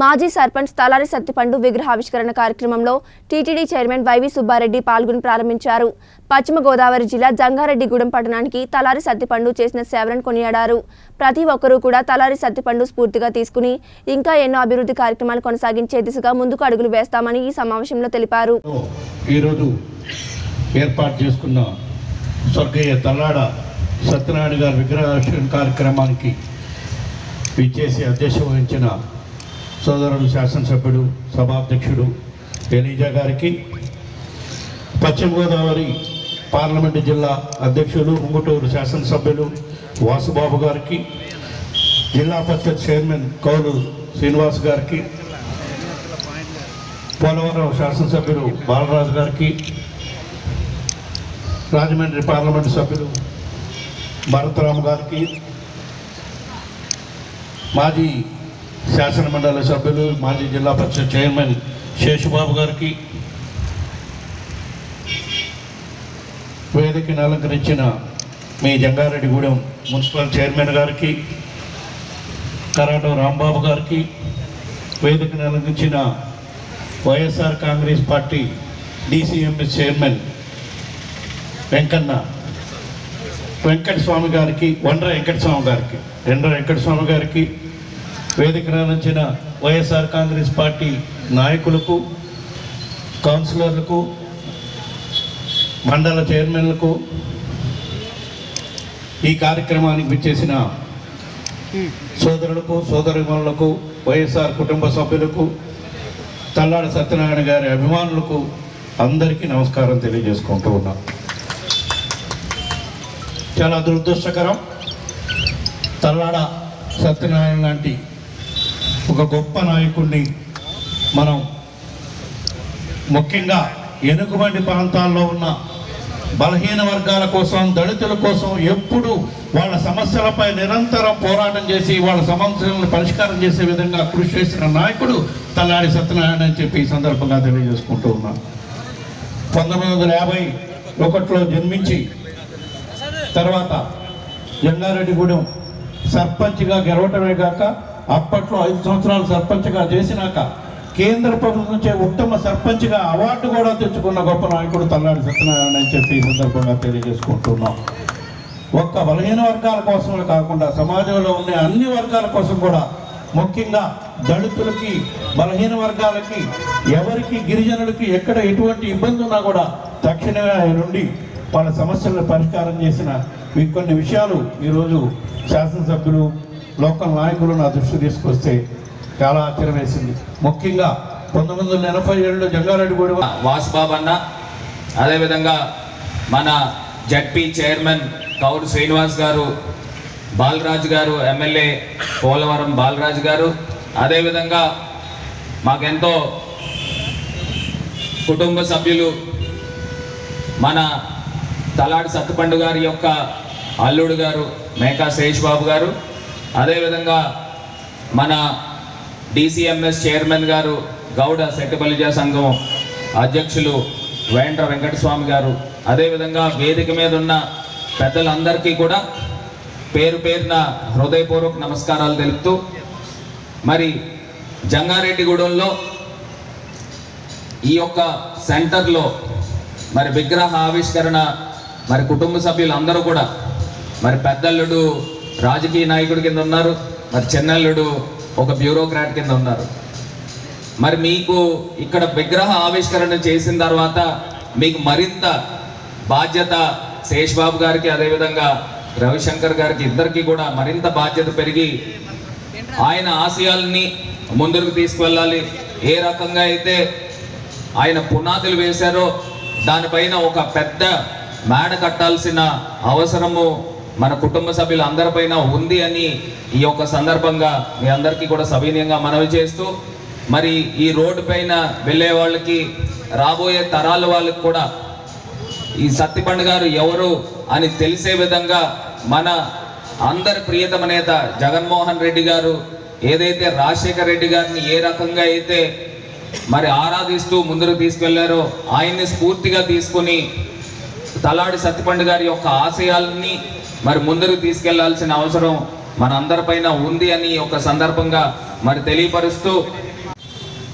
మాజీ సర్పంచ్ తలారి సత్తిపండు విగ్రహావిష్కరణ కార్యక్రమంలో టీటీడీ చైర్మన్ వైవి సుబ్బారెడ్డి పాల్గొని ప్రారంభించారు పశ్చిమ గోదావరి జిల్లా జంగారెడ్డిగూడెం పట్టణానికి తలారి సత్తిపండు చేసిన సేవలను కొనియాడారు ప్రతి ఒక్కరూ కూడా తలారి సత్తిపండు స్ఫూర్తిగా తీసుకుని ఇంకా ఎన్నో అభివృద్ధి కార్యక్రమాలు కొనసాగించే దిశగా ముందుకు అడుగులు వేస్తామని ఈ సమావేశంలో తెలిపారు ఈరోజు ఏర్పాటు చేసుకున్న స్వర్గీయ తల్లాడ సత్యనారాయణ గారి విగ్రహావిష్కరణ కార్యక్రమానికి విచ్చేసి అధ్యక్షత వహించిన సోదరుడు శాసనసభ్యుడు సభాధ్యక్షుడు ఎలీజా గారికి పశ్చిమ గోదావరి పార్లమెంటు జిల్లా అధ్యక్షులు ఉంగుటూరు శాసనసభ్యులు వాసుబాబు గారికి జిల్లా పరిషత్ చైర్మన్ కౌలు శ్రీనివాస్ గారికి పోలవరం శాసనసభ్యులు బాలరాజు గారికి రాజమండ్రి పార్లమెంటు సభ్యులు భరతరామ్ గారికి మాజీ శాసన మండలి సభ్యులు మాజీ జిల్లా పరిషత్ చైర్మన్ శేషుబాబు గారికి వేదికను అలంకరించిన మీ జంగారెడ్డిగూడెం మున్సిపల్ చైర్మన్ గారికి కరాటం రాంబాబు గారికి వేదికను అలంకరించిన YSR Congress party DCMS chairman Venkanna Venkata Swamy గారికి వండ్ర వెంకట స్వామి గారికి ఎండ్ర వెంకట స్వామి గారికి వేదిక రాణించిన వైఎస్ఆర్ కాంగ్రెస్ పార్టీ నాయకులకు కౌన్సిలర్లకు మండల చైర్మన్లకు ఈ కార్యక్రమానికి విచ్చేసిన సోదరులకు సోదరిమణులకు వైఎస్ఆర్ కుటుంబ సభ్యులకు తల్లాడ సత్యనారాయణ గారి అభిమానులకు అందరికీ నమస్కారం తెలియజేసుకుంటూ ఉన్నాం చాలా దురదృష్టకరం తల్లాడ సత్యనారాయణ లాంటి ఒక గొప్ప నాయకుడిని మనం ముఖ్యంగా ఎనుకబండి ప్రాంతాల్లో ఉన్న బలహీన వర్గాల కోసం దళితుల కోసం ఎప్పుడు వాళ్ళ సమస్యలపై నిరంతరం పోరాటం చేసి వాళ్ళ సమస్యలను పరిష్కారం చేసే విధంగా కృషి చేసిన నాయకుడు తల్లాడి సత్యనారాయణ అని చెప్పి ఈ సందర్భంగా తెలియజేసుకుంటూ ఉన్నాను పంతొమ్మిది వందల యాభై ఒకటిలో జన్మించి తర్వాత జంగారెడ్డిగూడెం సర్పంచ్గా గెలవటమే కాక అప్పట్లో ఐదు సంవత్సరాలు సర్పంచ్గా చేసినాక కేంద్ర ప్రభుత్వం నుంచే ఉత్తమ సర్పంచ్గా అవార్డు కూడా తెచ్చుకున్న గొప్ప నాయకుడు తల్లాడి సత్యనారాయణ అని చెప్పి ఈ సందర్భంగా తెలియజేసుకుంటున్నాం ఒక్క బలహీన వర్గాల కోసమే కాకుండా సమాజంలో ఉండే అన్ని వర్గాల కోసం కూడా ముఖ్యంగా దళితులకి బలహీన వర్గాలకి ఎవరికి గిరిజనులకి ఎక్కడ ఎటువంటి ఇబ్బంది ఉన్నా కూడా తక్షణమే ఆయన నుండి వాళ్ళ సమస్యలను పరిష్కారం చేసిన మీకు కొన్ని విషయాలు ఈరోజు శాసనసభ్యులు లోకల్ నాయకులు నా దృష్టి తీసుకొస్తే చాలా ఆశ్చర్యం వేసింది ముఖ్యంగా పంతొమ్మిది వందల ఎనభై ఏడులో జంగారెడ్డిగూడెం వాసుబాబు అన్న అదేవిధంగా మన జడ్పీ చైర్మన్ కౌరు శ్రీనివాస్ గారు బాలరాజు గారు ఎమ్మెల్యే పోలవరం బాలరాజు గారు అదేవిధంగా మాకెంతో కుటుంబ సభ్యులు మన తలాడి సత్తుపండు గారి యొక్క అల్లుడు గారు మేకా శేష్ బాబు గారు అదేవిధంగా మన డిసిఎంఎస్ చైర్మన్ గారు గౌడ శెట్టిపల్లిజ సంఘం అధ్యక్షులు వేండ్ర వెంకటస్వామి గారు అదేవిధంగా వేదిక మీద ఉన్న పెద్దలందరికీ కూడా పేరు పేరున హృదయపూర్వక నమస్కారాలు తెలుపుతూ మరి జంగారెడ్డిగూడెంలో ఈ యొక్క సెంటర్లో మరి విగ్రహ ఆవిష్కరణ మరి కుటుంబ సభ్యులు అందరూ కూడా మరి పెద్దల్లుడు రాజకీయ నాయకుడి కింద ఉన్నారు మరి చిన్నల్లుడు ఒక బ్యూరోక్రాట్ కింద ఉన్నారు మరి మీకు ఇక్కడ విగ్రహ ఆవిష్కరణ చేసిన తర్వాత మీకు మరింత బాధ్యత శేష్ బాబు గారికి అదేవిధంగా రవిశంకర్ గారికి ఇద్దరికి కూడా మరింత బాధ్యత పెరిగి ఆయన ఆశయాల్ని ముందుకు తీసుకువెళ్ళాలి ఏ రకంగా అయితే ఆయన పునాదులు వేశారో దానిపైన ఒక పెద్ద మేడ కట్టాల్సిన అవసరము మన కుటుంబ సభ్యులు అందరిపైన ఉంది అని ఈ యొక్క సందర్భంగా మీ అందరికీ కూడా సవినయంగా మనవి చేస్తూ మరి ఈ రోడ్డు పైన వెళ్ళే వాళ్ళకి రాబోయే తరాల వాళ్ళకి కూడా ఈ సత్తిపండు గారు ఎవరు అని తెలిసే విధంగా మన అందరి ప్రియతమ నేత జగన్మోహన్ రెడ్డి గారు ఏదైతే రాజశేఖర్ రెడ్డి గారిని ఏ రకంగా అయితే మరి ఆరాధిస్తూ ముందుకు తీసుకెళ్లారో ఆయన్ని స్ఫూర్తిగా తీసుకొని తలాడి సత్తిపండు గారి యొక్క ఆశయాల్ని మరి ముందుకు తీసుకెళ్లాల్సిన అవసరం మన అందరిపైన ఉంది అని ఒక సందర్భంగా మరి తెలియపరుస్తూ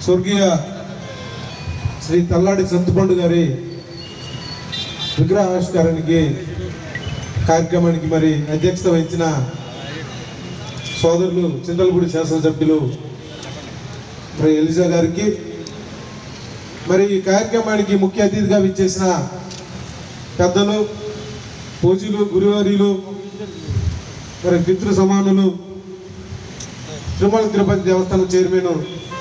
స్వర్గీయ శ్రీ తల్లాడి సంతుపండు గారి విగ్రహావిష్కరణకి కార్యక్రమానికి మరి అధ్యక్షత వహించిన సోదరులు చింతలపూడి శాసనసభ్యులు మరి ఎలిజా గారికి మరి ఈ కార్యక్రమానికి ముఖ్య అతిథిగా విచ్చేసిన పెద్దలు పూజలు గురువారీలు మరి పితృ సమానులు తిరుమల తిరుపతి దేవస్థానం చైర్మన్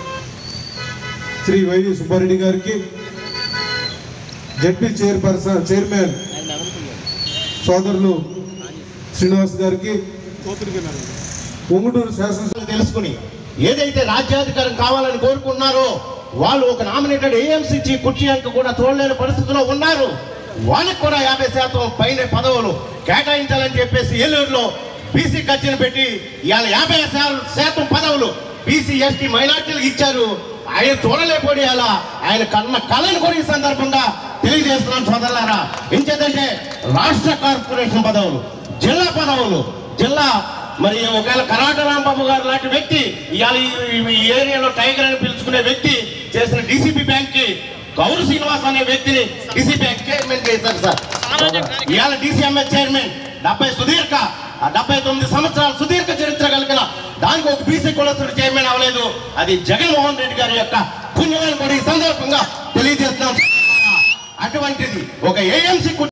శ్రీ వైవి సుబ్బారెడ్డి గారికి జడ్పీ చైర్పర్సన్ చైర్మన్ సోదరులు శ్రీనివాస్ గారికి ఉంగుటూరు శాసనసభ తెలుసుకుని ఏదైతే రాజ్యాధికారం కావాలని కోరుకున్నారో వాళ్ళు ఒక నామినేటెడ్ ఏఎంసీ కుర్చీ అంక కూడా చూడలేని పరిస్థితిలో ఉన్నారు వాళ్ళకి కూడా యాభై శాతం పైన పదవులు కేటాయించాలని చెప్పేసి ఏలూరులో బీసీ ఖర్చును పెట్టి ఇవాళ యాభై శా- శాతం పదవులు బీసీ ఎస్టీ మైనార్టీలకు ఇచ్చారు ఆయన చూడలేకపోయి అలా ఆయన కన్న కళను కూడా ఈ సందర్భంగా తెలియజేస్తున్నాం సోదరులారా ఎంచేదంటే రాష్ట్ర కార్పొరేషన్ పదవులు జిల్లా పదవులు జిల్లా మరి ఒకవేళ కరాట రాంబాబు గారు లాంటి వ్యక్తి ఇవాళ ఈ- ఈ ఏరియాలో టైగర్ అని పిలుచుకునే వ్యక్తి చేసిన డీసీపీ బ్యాంక్ కి గౌరు శ్రీనివాస్ అనే వ్యక్తిని డీసీ బ్యాంక్ చైర్మన్ చేశారు సార్ ఇవాళ డీసీఎంఎస్ చైర్మన్ డెబ్బై సుదీర్ఘ ఆ డెబ్బై తొమ్మిది సంవత్సరాల సుదీర్ఘ చరిత్ర కలిగిన దానికి ఒక బీసీ కులస్తుడు చైర్మన్ అవ్వలేదు అది జగన్మోహన్ రెడ్డి గారి యొక్క పుణ్యమని కూడా ఈ సందర్భంగా తెలియజేస్తున్నాం అటువంటిది ఒక ఏఎంసీ